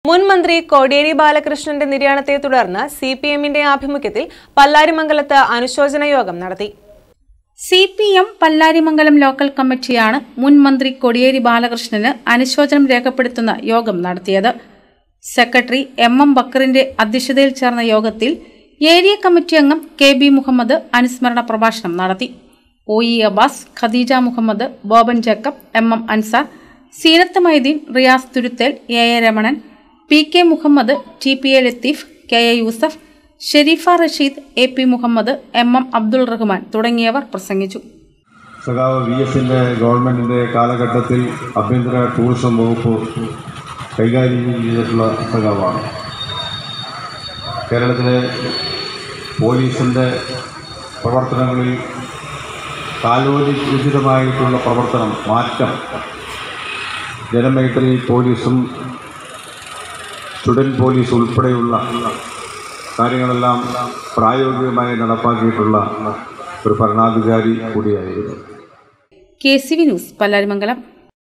മുൻ മന്ത്രി കോടിയേരി ബാലകൃഷ്ണന്റെ നിര്യാണത്തെ തുടർന്ന് സി പി എമ്മിന്റെ ആഭിമുഖ്യത്തിൽ പല്ലാരിമംഗലത്ത് അനുശോചന യോഗം നടത്തി C P M Pallarimangalam local കമ്മിറ്റിയാണ് മുൻ മന്ത്രി കോടിയേരി ബാലകൃഷ്ണന് അനുശോചനം രേഖപ്പെടുത്തുന്ന യോഗം നടത്തിയത് സെക്രട്ടറി എം എം ബക്കറിന്റെ അധ്യക്ഷതയിൽ ചേർന്ന യോഗത്തിൽ ഏരിയ കമ്മിറ്റി അംഗം കെ ബി മുഹമ്മദ് അനുസ്മരണ പ്രഭാഷണം നടത്തി O E Abbas Khadeeja Muhammad Boban Jacob M M Ansar Seenath Mydeen Riyas Thuruthel A A Ramanan P K Muhammad T P A Latheef K A Yusuf Shareefa Rasheed A P Muhammad M M Abdul Rahman തുടങ്ങിയവർ പ്രസംഗിച്ചു സഖാവ് വി എസിൻ്റെ ഗവൺമെൻറ്റിൻ്റെ കാലഘട്ടത്തിൽ ആഭ്യന്തര ടൂറിസം വകുപ്പ് കൈകാര്യം ചെയ്തിട്ടുള്ള സഖാവാണ് കേരളത്തിലെ പോലീസിൻ്റെ പ്രവർത്തനങ്ങളിൽ കാലോചിതമായിട്ടുള്ള പ്രവർത്തനം മാറ്റം ജനമൈത്രി പോലീസും സ്റ്റുഡൻറ് പോലീസ് ഉൾപ്പെടെയുള്ള കാര്യങ്ങളെല്ലാം പ്രായോഗികമായി നടപ്പാക്കിയിട്ടുള്ള ഒരു ഭരണാധികാരി കൂടിയായിരുന്നു K C V news Pallarimangalam